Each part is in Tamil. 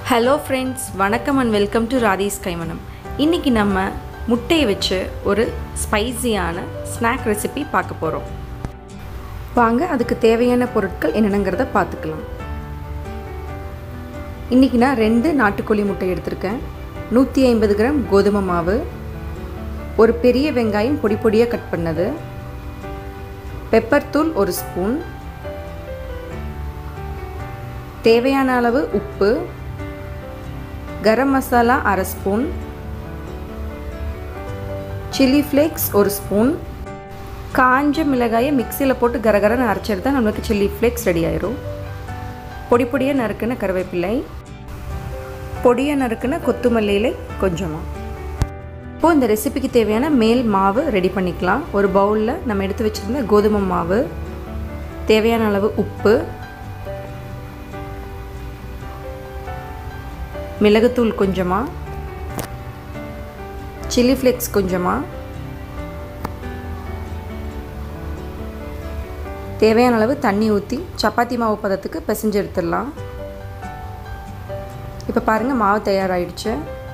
ஹலோ ஃப்ரெண்ட்ஸ் வணக்கம் அண்ட் வெல்கம் டு ராதீஸ் கைமணம் இன்றைக்கி நம்ம முட்டையை வச்சு ஒரு ஸ்பைசியான ஸ்நாக் ரெசிபி பார்க்க போகிறோம் வாங்க அதுக்கு தேவையான பொருட்கள் என்னென்னங்கிறத பார்த்துக்கலாம் இன்றைக்கி நான் ரெண்டு நாட்டுக்கோழி முட்டை எடுத்திருக்கேன் நூற்றி ஐம்பது கிராம் கோதுமை மாவு ஒரு பெரிய வெங்காயம் பொடி பொடியாக கட் பண்ணது பெப்பர் தூள் ஒரு ஸ்பூன் தேவையான அளவு உப்பு கரம் மசாலா அரை ஸ்பூன் சில்லி ஃப்ளேக்ஸ் ஒரு ஸ்பூன் காஞ்ச மிளகாயை மிக்சியில் போட்டு கரகரன்னு அரைச்செடுத்தா நம்மளுக்கு சில்லி ஃப்ளேக்ஸ் ரெடி ஆயிரும் பொடி பொடியாக நறுக்குன கருவேப்பிலை பொடியாக நறுக்குன கொத்துமல்லியிலை கொஞ்சமாக இப்போது இந்த ரெசிபிக்கு தேவையான மேல் மாவு ரெடி பண்ணிக்கலாம் ஒரு பவுலில் நம்ம எடுத்து வச்சுருந்த கோதுமை மாவு தேவையான அளவு உப்பு மிளகுத்தூள் கொஞ்சமாக சில்லி ஃப்ளேக்ஸ் கொஞ்சமாக தேவையான அளவு தண்ணி ஊற்றி சப்பாத்தி மாவு பதத்துக்கு பிசைஞ்சு எடுத்துடலாம் இப்போ பாருங்கள் மாவு தயாராகிடுச்சு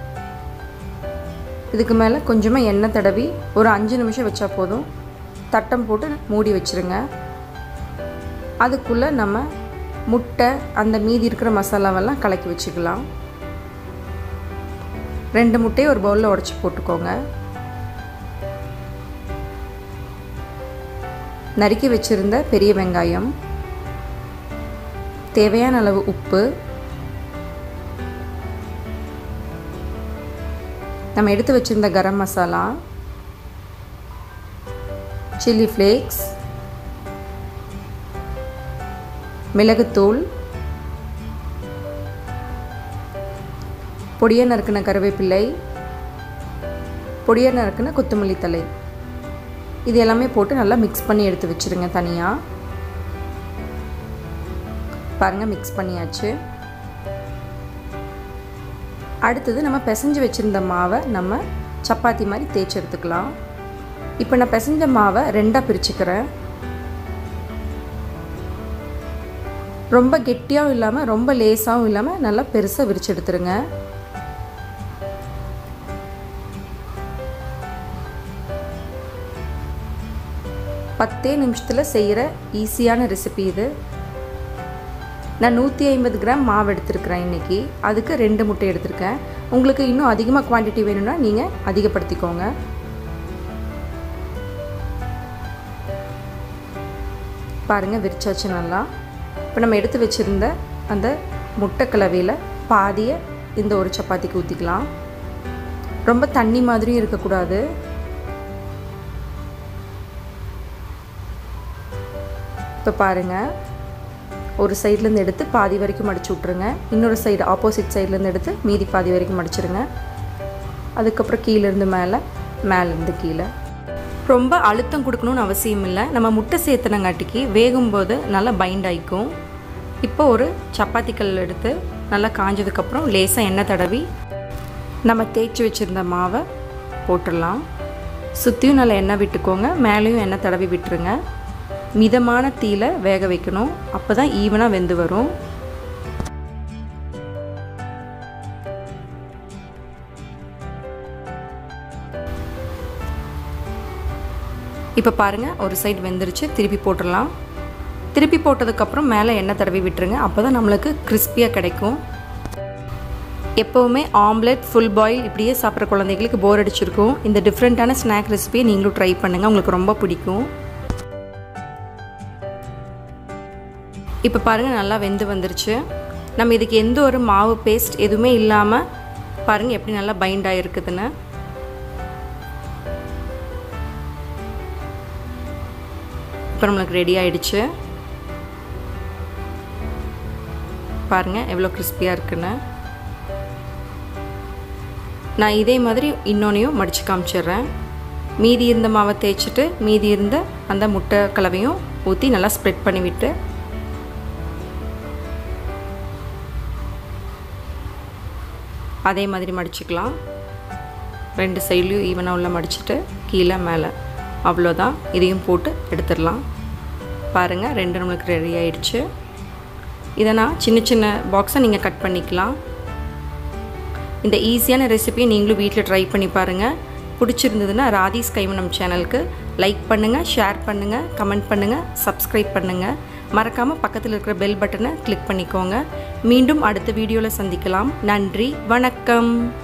இதுக்கு மேலே கொஞ்சமாக எண்ணெய் தடவி ஒரு அஞ்சு நிமிஷம் வச்சா போதும் தட்டம் போட்டு மூடி வச்சுருங்க அதுக்குள்ளே நம்ம முட்டை அந்த மீதி இருக்கிற மசாலாவெல்லாம் கலக்கி வச்சுக்கலாம் ரெண்டு முட்டையை ஒரு பவுலில் உடச்சி போட்டுக்கோங்க நறுக்கி வச்சுருந்த பெரிய வெங்காயம் தேவையான அளவு உப்பு நம்ம எடுத்து வச்சுருந்த கரம் மசாலா சில்லி ஃப்ளேக்ஸ் மிளகுத்தூள் பொடியாக நறுக்கின கருவேப்பிள்ளை பொடியாக நறுக்கின கொத்தமல்லி தலை இது எல்லாமே போட்டு நல்லா மிக்ஸ் பண்ணி எடுத்து வச்சுருங்க தனியாக பாருங்கள் மிக்ஸ் பண்ணியாச்சு அடுத்தது நம்ம பிசைஞ்சு வச்சுருந்த மாவை நம்ம சப்பாத்தி மாதிரி தேய்ச்சி எடுத்துக்கலாம் இப்போ நான் பிசைஞ்ச மாவை ரெண்டாக பிரிச்சுக்கிறேன் ரொம்ப கெட்டியாகவும் இல்லாமல் ரொம்ப லேஸாகவும் இல்லாமல் நல்லா பெருசாக விரிச்சு எடுத்துருங்க பத்தே நிமிஷத்தில் செய்கிற ஈஸியான ரெசிபி இது நான் நூற்றி ஐம்பது கிராம் மாவு எடுத்திருக்கிறேன் இன்றைக்கி அதுக்கு ரெண்டு முட்டை எடுத்திருக்கேன் உங்களுக்கு இன்னும் அதிகமாக குவான்டிட்டி வேணும்னா நீங்கள் அதிகப்படுத்திக்கோங்க பாருங்கள் விரிச்சாச்சு நல்லா இப்போ நம்ம எடுத்து வச்சுருந்த அந்த முட்டை கலவையில் பாதியை இந்த ஒரு சப்பாத்திக்கு ஊற்றிக்கலாம் ரொம்ப தண்ணி மாதிரியும் இருக்கக்கூடாது இப்போ பாருங்கள் ஒரு சைட்லேருந்து எடுத்து பாதி வரைக்கும் மடிச்சு விட்ருங்க இன்னொரு சைடு ஆப்போசிட் சைட்லேருந்து எடுத்து மீதி பாதி வரைக்கும் மடிச்சிருங்க அதுக்கப்புறம் கீழேருந்து மேலே மேலேருந்து கீழே ரொம்ப அழுத்தம் கொடுக்கணும்னு அவசியம் இல்லை நம்ம முட்டை சேர்த்துனங்காட்டிக்கு வேகும்போது நல்லா பைண்ட் ஆகிக்கும் இப்போ ஒரு சப்பாத்தி கல் எடுத்து நல்லா காஞ்சதுக்கப்புறம் லேசாக எண்ணெய் தடவி நம்ம தேய்ச்சி வச்சுருந்த மாவை போட்டுடலாம் சுற்றியும் நல்லா எண்ணெய் விட்டுக்கோங்க மேலேயும் எண்ணெய் தடவி விட்டுருங்க மிதமான தீயில் வேக வைக்கணும் அப்போ தான் ஈவனாக வெந்து வரும் இப்போ பாருங்கள் ஒரு சைடு வெந்துருச்சு திருப்பி போட்டுடலாம் திருப்பி போட்டதுக்கப்புறம் மேலே எண்ணெய் தடவி விட்டுருங்க அப்போ தான் நம்மளுக்கு கிறிஸ்பியாக கிடைக்கும் எப்போவுமே ஆம்லெட் ஃபுல் பாயில் இப்படியே சாப்பிட்ற குழந்தைகளுக்கு போர் அடிச்சிருக்கும் இந்த டிஃப்ரெண்ட்டான ஸ்நாக் ரெசிபியை நீங்களும் ட்ரை பண்ணுங்கள் உங்களுக்கு ரொம்ப பிடிக்கும் இப்போ பாருங்கள் நல்லா வெந்து வந்துருச்சு நம்ம இதுக்கு எந்த ஒரு மாவு பேஸ்ட் எதுவுமே இல்லாமல் பாருங்கள் எப்படி நல்லா பைண்ட் ஆகிருக்குதுன்னு இப்போ நம்மளுக்கு ரெடி ஆயிடுச்சு பாருங்கள் எவ்வளோ கிறிஸ்பியாக இருக்குன்னு நான் இதே மாதிரி இன்னொன்னையும் மடித்து காமிச்சிடுறேன் மீதி இருந்த மாவை தேய்ச்சிட்டு மீதி இருந்த அந்த முட்டை கலவையும் ஊற்றி நல்லா ஸ்ப்ரெட் பண்ணிவிட்டு அதே மாதிரி மடிச்சுக்கலாம் ரெண்டு சைட்லேயும் ஈவனாக உள்ள மடிச்சுட்டு கீழே மேலே அவ்வளோதான் இதையும் போட்டு எடுத்துடலாம் பாருங்கள் ரெண்டு நம்மளுக்கு ரெடி ஆயிடுச்சு இதை நான் சின்ன சின்ன பாக்ஸை நீங்கள் கட் பண்ணிக்கலாம் இந்த ஈஸியான ரெசிபியை நீங்களும் வீட்டில் ட்ரை பண்ணி பாருங்கள் பிடிச்சிருந்ததுன்னா ராதிஸ் கைமணம் சேனலுக்கு லைக் பண்ணுங்கள் ஷேர் பண்ணுங்கள் கமெண்ட் பண்ணுங்கள் சப்ஸ்கிரைப் பண்ணுங்கள் மறக்காமல் பக்கத்தில் இருக்கிற பெல் பட்டனை கிளிக் பண்ணிக்கோங்க மீண்டும் அடுத்த வீடியோவில் சந்திக்கலாம் நன்றி வணக்கம்